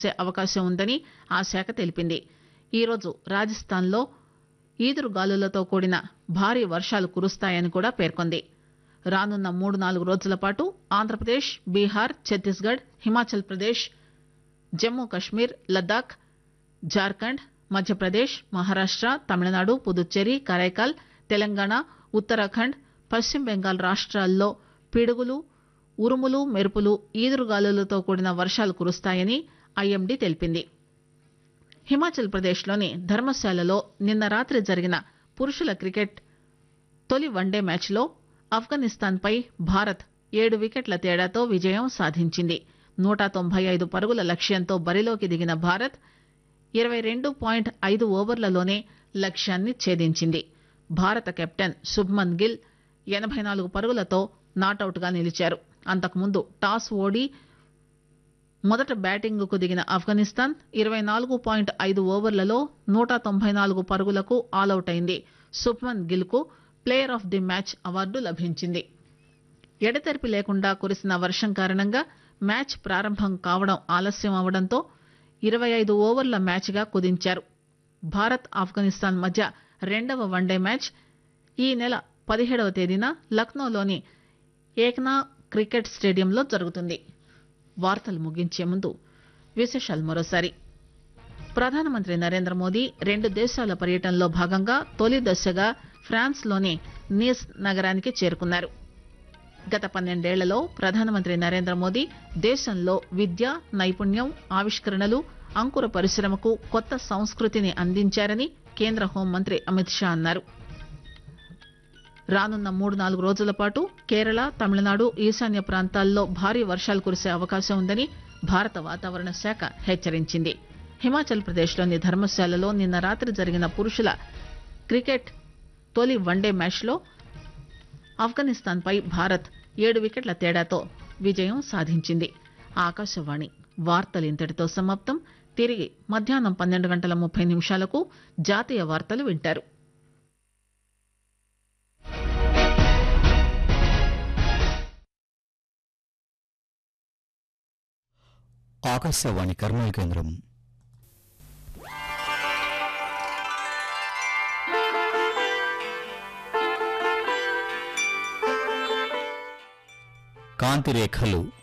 కురిసే అవకాశం ఉందని ఆ శాఖ తెలిపింది ఈరోజు రాజస్థాన్లో ఈదురుగాలులతో కూడిన భారీ వర్షాలు కురుస్తాయని కూడా పేర్కొంది రానున్న మూడు నాలుగు రోజుల పాటు ఆంధ్రప్రదేశ్ బీహార్ ఛత్తీస్గఢ్ హిమాచల్ ప్రదేశ్ జమ్మూ కశ్మీర్ లద్దాఖ్ జార్ఖండ్ మధ్యప్రదేశ్ మహారాష్ట తమిళనాడు పుదుచ్చేరి కరైకాల్ తెలంగాణ ఉత్తరాఖండ్ పశ్చిమ బెంగాల్ రాష్ట్రాల్లో పిడుగులు ఉరుములు మెరుపులు ఈదురుగాలులతో కూడిన వర్షాలు కురుస్తాయని ఐఎండీ తెలిపింది హిమాచల్ ప్రదేశ్లోని ధర్మశాలలో నిన్న రాత్రి జరిగిన పురుషుల క్రికెట్ తొలి వన్డే మ్యాచ్లో ఆఫ్ఘనిస్తాన్పై భారత్ ఏడు వికెట్ల తేడాతో విజయం సాధించింది నూట తొంభై ఐదు పరుగుల లక్ష్యంతో బరిలోకి దిగిన భారత్ ఇరవై రెండు పాయింట్ ఐదు ఓవర్లలోనే లక్ష్యాన్ని ఛేదించింది భారత కెప్టెన్ శుభ్మన్ గిల్ ఎనబై నాలుగు పరుగులతో నాటౌట్గా నిలిచారు అంతకుముందు టాస్ ఓడి మొదట బ్యాటింగ్ కు దిగిన ఆఫ్ఘనిస్తాన్ ఇరవై నాలుగు పాయింట్ ఐదు ఓవర్లలో నూట తొంభై నాలుగు పరుగులకు ఆలౌట్ అయింది శుభ్మన్ గిల్ కు player of the match award లభించింది ఎడతెరిపి లేకుండా కురిసిన వర్షం కారణంగా మ్యాచ్ ప్రారంభం కావడం ఆలస్యం అవడంతో ఇరవై ఐదు ఓవర్ల మ్యాచ్గా కుదించారు భారత్ ఆఫ్ఘనిస్తాన్ మధ్య రెండవ వన్డే మ్యాచ్ ఈ నెల పదిహేడవ తేదీన లక్నోలోని ఏక్నా క్రికెట్ స్టేడియంలో జరుగుతుంది వార్తలు ముగించే ముందు విశేషాలు మరోసారి ప్రధానమంత్రి నరేంద్ర మోదీ రెండు దేశాల పర్యటనలో భాగంగా తొలి దశగా ఫ్రాన్స్ లోని నీస్ నగరానికి చేరుకున్నారు గత పన్నెండేళ్లలో ప్రధానమంత్రి నరేంద్ర మోదీ దేశంలో విద్య నైపుణ్యం ఆవిష్కరణలు అంకుర పరిశ్రమకు కొత్త సంస్కృతిని అందించారని కేంద్ర హోంమంత్రి అమిత్ షా అన్నారు రానున్న మూడు నాలుగు రోజుల పాటు కేరళ తమిళనాడు ఈశాన్య ప్రాంతాల్లో భారీ వర్షాలు కురిసే అవకాశం ఉందని భారత వాతావరణ శాఖ హెచ్చరించింది హిమాచల్ ప్రదేశ్లోని ధర్మశాలలో నిన్న రాత్రి జరిగిన పురుషుల క్రికెట్ తొలి వన్డే మ్యాచ్లో ఆఫ్ఘనిస్తాన్పై భారత్ ఏడు వికెట్ల తేడాతో విజయం సాధించింది ఆకాశవాణి వార్తలు ఇంతటితో సమాప్తం తిరిగి మధ్యాహ్నం పన్నెండు గంటల ముప్పై నిమిషాలకు జాతీయ వార్తలు వింటారు ఆకాశవాణి కర్నూలు కేంద్రం కాంతి రేఖలు